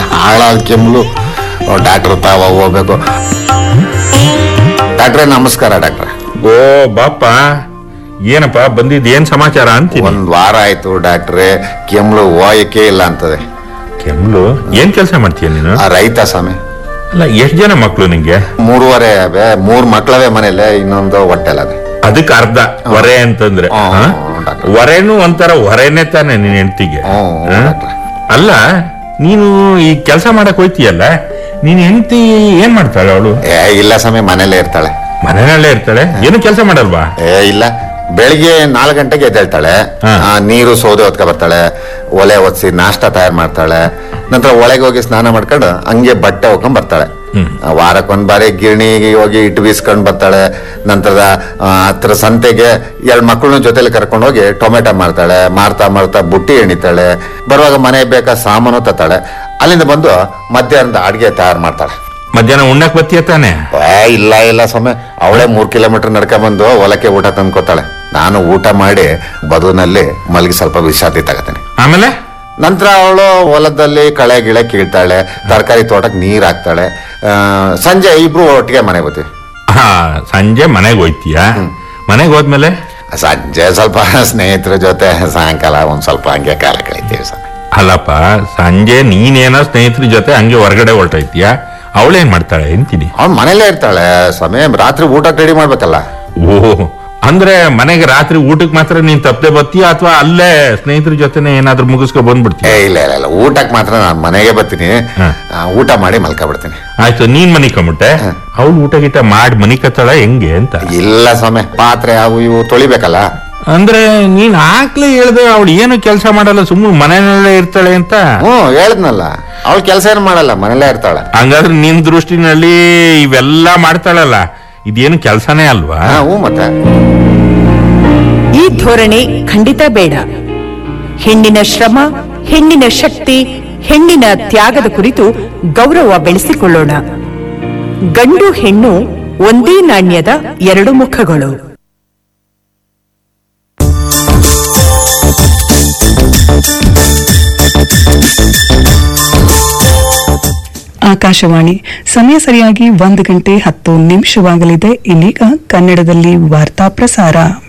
ಹಾಳಾದ ಕೆಮ್ಮಲು ಡಾಕ್ಟರ್ ತಾವ ಹೋಗ್ಬೇಕು ಡಾಕ್ಟ್ರೇ ನಮಸ್ಕಾರ ಡಾಕ್ಟ್ರೆ ಓ ಬಾಪ ಏನಪ್ಪ ಬಂದಿದ್ ಏನ್ ಸಮಾಚಾರ ಅಂತೀನಿ ಒಂದ್ ವಾರ ಆಯ್ತು ಡಾಕ್ಟ್ರೆ ಕೆಮ್ಲು ಹೋಯಕ್ಕೆ ಇಲ್ಲ ಅಂತದೆ ಕೆಮ್ಲು ಏನ್ ಕೆಲಸ ಮಾಡ್ತೀಯ ನೀನು ಆ ರೈತ ಸ್ವಾಮಿ ಅಲ್ಲ ಎಷ್ಟ್ ಜನ ಮಕ್ಳು ನಿಂಗೆ ಮೂರುವರೆ ಅವೆ ಮೂರ್ ಮಕ್ಳವೆ ಮನೇಲೆ ಇನ್ನೊಂದು ಹೊಟ್ಟೆಲದೆ ಅದಕ್ಕೆ ಅರ್ಧ ಹೊರೆ ಅಂತಂದ್ರೆ ಹ್ಮ್, ಹಾ? ಹ್ಮ್, ಡಾಕ್ಟ್ರೆ. ಹೊರೆನೂ ಒಂಥರ ಹೊರೆನೆ ತಾನೆ ನಿನ್ ಹೆಂಡತಿಗೆ ಹ್ಮ್, ಹ್ಮ್, ಡಾಕ್ಟ್ರೆ. ಅಲ್ಲ ನೀನು ಈ ಕೆಲಸ ಮಾಡಕ್ ಹೋಯ್ತೀಯಲ್ಲ ನೀನ್ ಹೆಂಡತಿ ಏನ್ ಮಾಡ್ತಾಳೆ ಅವಳು ಏ ಇಲ್ಲ ಸ್ವಾಮಿ ಮನೇಲೆ ಇರ್ತಾಳೆ ಮನೆಯಲ್ಲೇ ಇರ್ತಾಳೆ ಏನು ಕೆಲಸ ಮಾಡಲ್ವಾ ಏ ಇಲ್ಲ ಬೆಳಿಗ್ಗೆ ನಾಲ್ಕು ಗಂಟೆಗೆ ಎದ್ದೇಳ್ತಾಳೆ ಹಾ. ಆ, ನೀರು ಸೌದೆ ಹೊತ್ಕೊ ಬರ್ತಾಳೆ ಒಲೆ ಒತ್ಸಿ ನಾಷ್ಟ ತಯಾರು ಮಾಡ್ತಾಳೆ ನಂತರ ಒಳಗೆ ಹೋಗಿ ಸ್ನಾನ ಮಾಡ್ಕೊಂಡು ಹಂಗೆ ಬಟ್ಟೆ ಹೋಗ್ಕೊಂಡ್ ಬರ್ತಾಳೆ ಆ, ವಾರಕ್ಕೊಂದ್ ಬಾರಿ ಗಿರಣಿಗೆ ಹೋಗಿ ಇಟ್ಟು ಬೀಸ್ಕೊಂಡ್ ಬರ್ತಾಳೆ ನಂತರದ ಆ, ಹತ್ರ ಸಂತೆಗೆ ಎರಡು ಮಕ್ಕಳನ್ನ ಜೊತೆಲಿ ಕರ್ಕೊಂಡು ಹೋಗಿ ಟೊಮೆಟೊ ಮಾರ್ತಾಳೆ ಮಾರ್ತಾ ಮಾರ್ತಾ ಬುಟ್ಟಿ ಎಣಿತಾಳೆ ಬರುವಾಗ ಮನೆ ಬೇಕಾ ಸಾಮಾನು ತತ್ತಾಳೆ ಅಲ್ಲಿಂದ ಬಂದು ಮಧ್ಯಾಹ್ನದ ಅಡಿಗೆ ತಯಾರು ಮಾಡ್ತಾಳೆ ಮಧ್ಯಾಹ್ನ ಉಣ್ಣಕ್ ಬತ್ತೀಯ ತಾನೆ ಏ ಇಲ್ಲ ಇಲ್ಲ ಸ್ವಾಮಿ ಅವಳೇ ಮೂರ್ ಕಿಲೋಮೀಟರ್ ನಡ್ಕೊಂಡ್ಬಂದು ಹೊಲಕ್ಕೆ ಊಟ ತಂದ್ಕೊತಾಳೆ ನಾನು ಊಟ ಮಾಡಿ ಬದುನಲ್ಲಿ ಮಲಗಿ ಸ್ವಲ್ಪ ವಿಶ್ರಾಂತಿ ತಗತೀನಿ ಆಮೇಲೆ ನಂತರ ಅವಳು ಹೊಲದಲ್ಲಿ ಕಳೆ ಗಿಳೆ ಕೀಳ್ತಾಳೆ ತರಕಾರಿ ತೋಟಕ್ಕೆ ನೀರ್ ಹಾಕ್ತಾಳೆ ಆ, ಸಂಜೆ ಇಬ್ರು ಒಟ್ಟಿಗೆ ಮನೆಗೆ ಬರ್ತೀವಿ ಹಾ ಸಂಜೆ ಮನೆಗೆ ಹೋಯ್ತೀಯ ಮನೆಗೆ ಹೋದ್ಮೇಲೆ ಸಂಜೆ ಸ್ವಲ್ಪ ಸ್ನೇಹಿತರ ಜೊತೆ ಸಾಯಂಕಾಲ ಒಂದ್ ಸ್ವಲ್ಪ ಹಂಗೆ ಕಾಲ ಕಳಿತೀವಿ ಸ್ವಾಮಿ ಅಲ್ಲಪ್ಪ ಸಂಜೆ ನೀನೇನೋ ಸ್ನೇಹಿತರ ಜೊತೆ ಹಂಗೆ ಹೊರಗಡೆ ಹೊರಟೋಯ್ತೀಯ ಅವಳೇನ್ ಮಾಡ್ತಾಳೆ ಅಂತೀನಿ ಅವ್ಳು ಮನೇಲೇ ಇರ್ತಾಳೆ ಸ್ವಾಮಿ ರಾತ್ರಿ ಊಟಕ್ಕೆ ರೆಡಿ ಮಾಡ್ಬೇಕಲ್ಲ ಓ ಅಂದ್ರೆ ಮನೆಗೆ ರಾತ್ರಿ ಊಟಕ್ಕೆ ಮಾತ್ರ ನೀನ್ ತಪ್ಪದೆ ಬರ್ತೀಯ ಅಥವಾ ಅಲ್ಲೇ ಸ್ನೇಹಿತರ ಜೊತೆನೆ ಏನಾದ್ರೂ ಮುಗಿಸ್ಕೊ ಏ ಬಂದ್ಬಿಡ್ತೀಯ ಇಲ್ಲ ಇಲ್ಲ ಇಲ್ಲ ಊಟಕ್ಕೆ ಮಾತ್ರ ನಾನು ಮನೆಗೆ ಬರ್ತೀನಿ ಹಾ. ಆ, ಊಟ ಮಾಡಿ ಮಲ್ಕೊಬಿಡ್ತೀನಿ ಆಯ್ತು ನೀನ್ ಮನಿ ಕಮ್ಬಿಟ್ಟೆ ಅವಳು ಊಟ ಗೀಟ ಮಾಡಿ ಮನಿ ಕತ್ತಾಳ ಹೆಂಗೆ ಅಂತ ಇಲ್ಲ ಸ್ವಾಮಿ ಪಾತ್ರೆ ಅವು ಇವು ತೊಳಿಬೇಕಲ್ಲ ಅಂದ್ರೆ ನೀನ್ ಆಗ್ಲೇ ಹೇಳ್ದೆ ಅವಳು ಏನು ಕೆಲಸ ಮಾಡಲ್ಲ ಸುಮ್ಮನೆ ಮನೆಯಲ್ಲೇ ಇರ್ತಾಳೆ ಅಂತ ಹ್ಞೂ ಹೇಳಿದ್ನಲ್ಲ ಅವಳು ಕೆಲಸ ಏನು ಮಾಡಲ್ಲ ಮನೇಲೇ ಇರ್ತಾಳೆ ಹಂಗಾದ್ರೆ ನಿನ್ ದೃಷ್ಟಿನಲ್ಲಿ ಇವೆಲ್ಲ ಮಾಡ್ತಾಳಲ್ಲ ಇದೇನು ಕೆಲಸನೇ ಅಲ್ವಾ ಹಾ ಹ್ಞೂ ಮತ್ತೆ ಈ ಧೋರಣೆ ಖಂಡಿತ ಬೇಡ ಹೆಣ್ಣಿನ ಶ್ರಮ ಹೆಣ್ಣಿನ ಶಕ್ತಿ ಹೆಣ್ಣಿನ ತ್ಯಾಗದ ಕುರಿತು ಗೌರವ ಬೆಳೆಸಿಕೊಳ್ಳೋಣ ಗಂಡು ಹೆಣ್ಣು ಒಂದೇ ನಾಣ್ಯದ ಎರಡು ಮುಖಗಳು ಆಕಾಶವಾಣಿ ಸಮಯ ಸರಿಯಾಗಿ ಒಂದು ಗಂಟೆ ಹತ್ತು ನಿಮಿಷವಾಗಲಿದೆ ಇನ್ನೀಗ ಕನ್ನಡದಲ್ಲಿ ವಾರ್ತಾ ಪ್ರಸಾರ